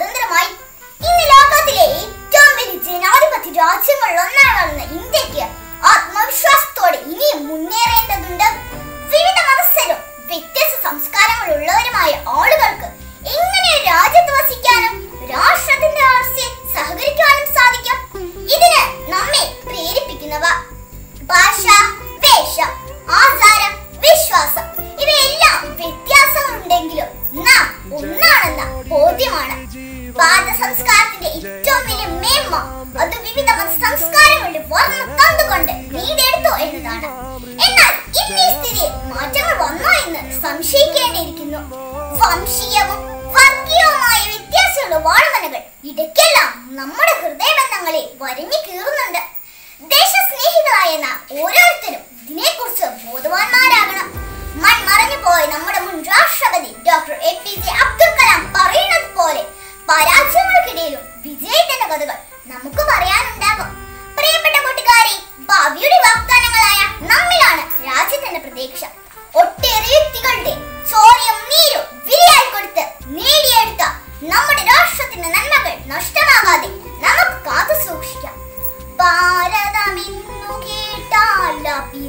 സ്വതന്ത്രമായി ഇന്ന് ലോകത്തിലെ ഏറ്റവും വലിയ ജനാധിപത്യ രാജ്യങ്ങളിൽ ഒന്നാകുന്ന ഇന്ത്യക്ക് ആത്മവിശ്വാസത്തോടെ ഇനിയും മുന്നേറേണ്ടതുണ്ട് വിവിധ മതസ്ഥരും വ്യത്യസ്ത സംസ്കാരങ്ങളുള്ളവരുമായ ആളുകൾക്ക് എങ്ങനെ രാജ്യത്ത് വസിക്കാനും രാഷ്ട്രത്തിന്റെ വളർച്ചയിൽ സഹകരിക്കാനും സാധിക്കും ഇതിന് നമ്മെ പ്രേരിപ്പിക്കുന്നവ ഭാഷ വേഷം ആചാരം വിശ്വാസം ഇവയെല്ലാം വ്യത്യാസങ്ങളുണ്ടെങ്കിലും നാം ഒന്നാണെന്ന ബോധ്യമാണ് ഭാരത സംസ്കാരത്തിന്റെ ഏറ്റവും വലിയ മേന്മ അത് വിവിധ മത സംസ്കാരങ്ങളുടെ വർണ്ണ തന്നുകൊണ്ട് നേടിയെടുത്തു എന്നതാണ് എന്നാൽ ഇന്ന് ഈ സ്ഥിതിയിൽ മാറ്റങ്ങൾ വന്നോ എന്ന് സംശയിക്കേണ്ടിയിരിക്കുന്നു വംശീയവും വർഗീയവുമായ വ്യത്യാസമുള്ള വാൾമനകൾ ഇടയ്ക്കെല്ലാം നമ്മുടെ ഹൃദയബന്ധങ്ങളെ വരഞ്ഞു കീറുന്നുണ്ട് ദേശസ്നേഹികളായ നാം ഓരോരുത്തരും ഇതിനെക്കുറിച്ച് ബോധവാന്മാരാകണം മൺമറഞ്ഞു പോയ നമ്മുടെ മുൻ രാഷ്ട്രപതി doctor A P J Abdul Kalam പറയുന്നത് പോലെ പരാജയങ്ങൾക്കിടയിലും വിജയത്തിന്റെ കഥകൾ നമുക്ക് പറയാനുണ്ടാകും പ്രിയപ്പെട്ട കൂട്ടുകാരെ ഭാവിയുടെ വാഗ്ദാനങ്ങളായ നമ്മിലാണ് രാജ്യത്തിന്റെ പ്രതീക്ഷ ഒട്ടേറെ വ്യക്തികളുടെ ചോരയും നീരും വിലയായി കൊടുത്ത് നേടിയെടുത്ത നമ്മുടെ രാഷ്ട്രത്തിന്റെ നന്മകൾ നഷ്ടമാകാതെ നമുക്ക് കാത്തു സൂക്ഷിക്കാം ഭാരതമെന്നു കേട്ടാൽ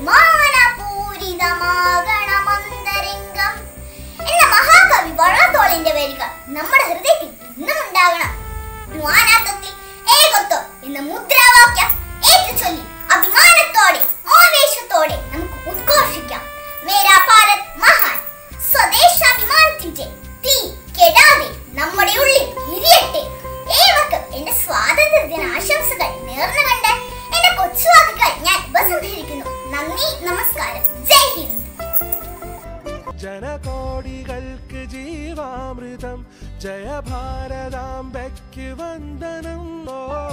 അഭിമാനപൂരിതമാകണമന്തരംഗം എന്ന മഹാകവി വള്ളത്തോളിന്റെ വരികൾ നമ്മുടെ ഹൃദയത്തിൽ ഇന്നും ഉണ്ടാകണം ജ്ഞാനാത്വത്തിൽ ഏകത്വം എന്ന മുദ്രാവാക്യം ഏറ്റുചൊല്ലി അഭിമാനത്തോടെ ആവേശത്തോടെ നമുക്ക് ഉദ്ഘോഷിക്കാം മേരാ ഭാരത് മഹാൻ സ്വദേശാഭിമാനത്തിന്റെ തീ കെടാതെ നമ്മുടെ ഉള്ളിൽ ഇരിയട്ടെ ഏവർക്കും എന്റെ സ്വാതന്ത്ര്യ ദിന ആശംസകൾ നേർന്നുകൊണ്ട് എന്റെ കൊച്ചുവാക്കുകൾ ഞാൻ ഉപസംഹരിക്കുന്നു നന്ദി നമസ്കാരം ജയ് ഹിന്ദ് ജനകോടികൾക്ക് ജീവാമൃതം ജയ ഭാരതാംബയ്ക്ക് വന്ദനം ഓ